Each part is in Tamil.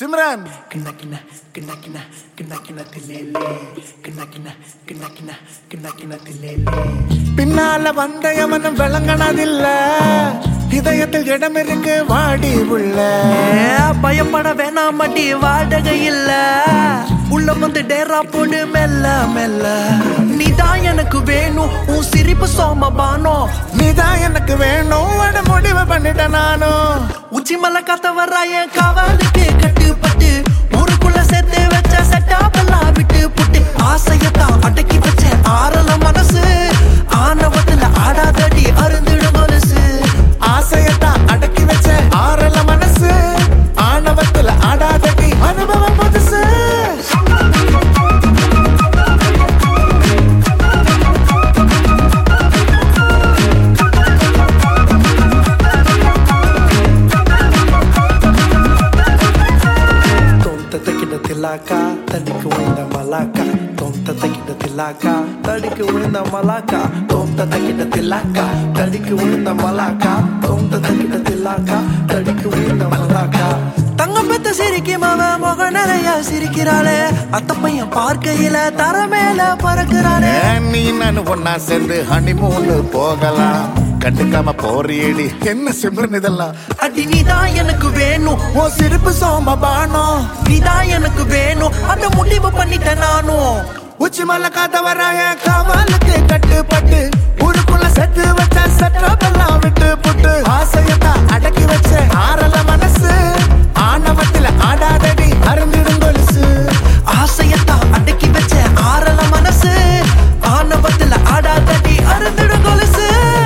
சிம்ரன் கிண்ண கிண்ண கிண்ண கிண்ண கிண்ண கிண்ண தில்லேலே கிண்ண கிண்ண கிண்ண கிண்ண கிண்ண கிண்ண தில்லேலே பின்னால வந்த எவனும் விளங்கினதில்ல இதயத்தில் இடம் இருக்கு வாடி உள்ள பயப்பட வேணாம் மடி வாடகை இல்ல உள்ள வந்து டேரா போடு மெல்ல மெல்ல நீதான் எனக்கு வேணும் உன் சிரிப்பு சோமபானோ நீதான் எனக்கு வேணும் அட முடிவு பண்ணிட்டேன் நானும் உச்சி மலை காத்த வர்ற என் காவலுக்கு கட்டுப்பட்டு ஊருக்குள்ள சேர்த்து வச்ச செட்டாப்பெல்லாம் விட்டு புட்டு ஆசையத்தான் அடக்கி வச்ச ஆறல மனசு ஆணவத்துல ஆடாதடி அருந்திடும் கொலுசு ஆசையத்தான் அடக்கி வச்ச ஆறல மனசு ஆணவத்துல ஆடாதடி அனுபவம் புதுசு தொந்த தக்கிட்ட தில்லாக்கா தடிக்கு விழுந்த மலாக்கா தொந்த தக்கிட்ட தில்லாக்கா தடிக்கு விழுந்த மலாக்கா தொந்த தக்கிட்ட தில்லாக்கா தடிக்கு விழுந்த மலாக்கா தொந்த தக்கிட்ட தில்லாக்கா தடிக்கு விழுந்த மலாக்கா தங்கம் பெத்த சிரிக்கும் அவன் முக நிறைய சிரிக்கிறாளே அத்த பையன் பார்க்கையில தர மேல பறக்குறானே ஏன் நீ நான் ஒன்னா சேர்ந்து ஹனிமூனு போகலாம் கண்டுக்காம போறியடி என்ன சிம்ரன் இதெல்லாம் அடி நீதான் எனக்கு வேணும் ஓ சிரிப்பு சோமபானம் நீதான் எனக்கு வேணும் அந்த முடிவு பண்ணிட்டேன் நானும் உச்சி மலை காத்த வராய காவலுக்கு கட்டுப்பட்டு ஊருக்குள்ள செத்து வச்ச சட்டமெல்லாம் விட்டு புட்டு ஆசையத்தான் அடக்கி வச்ச ஆறல மனசு ஆணவத்துல ஆடாதடி அருந்திடும் கொலுசு ஆசையத்தான் அடக்கி வச்ச ஆறல மனசு ஆணவத்துல ஆடாதடி அருந்திடும் கொலுசு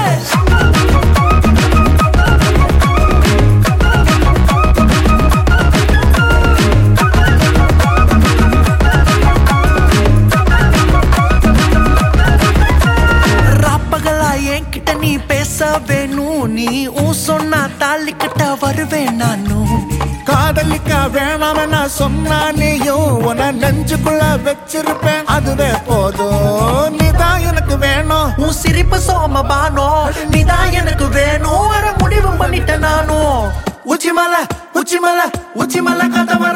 ராப்பகலா என்கிட்ட நீ பேச வேணும் நீ ஊ சொன்னா தாலி கட்ட வருவேன் நானும் காதலிக்க வேணாம் நான் சொன்னா நீயும் உன நெஞ்சுக்குள்ள வச்சிருப்பேன் அதுவே போதும் நீதான் எனக்கு வேணும் உன் சிரிப்பு சோமபானோ நீதான் எனக்கு வேணும் வர முடிவு பண்ணிட்டேன் நானும் உச்சி மலை உச்சி மலை உச்சி மலை கதை வர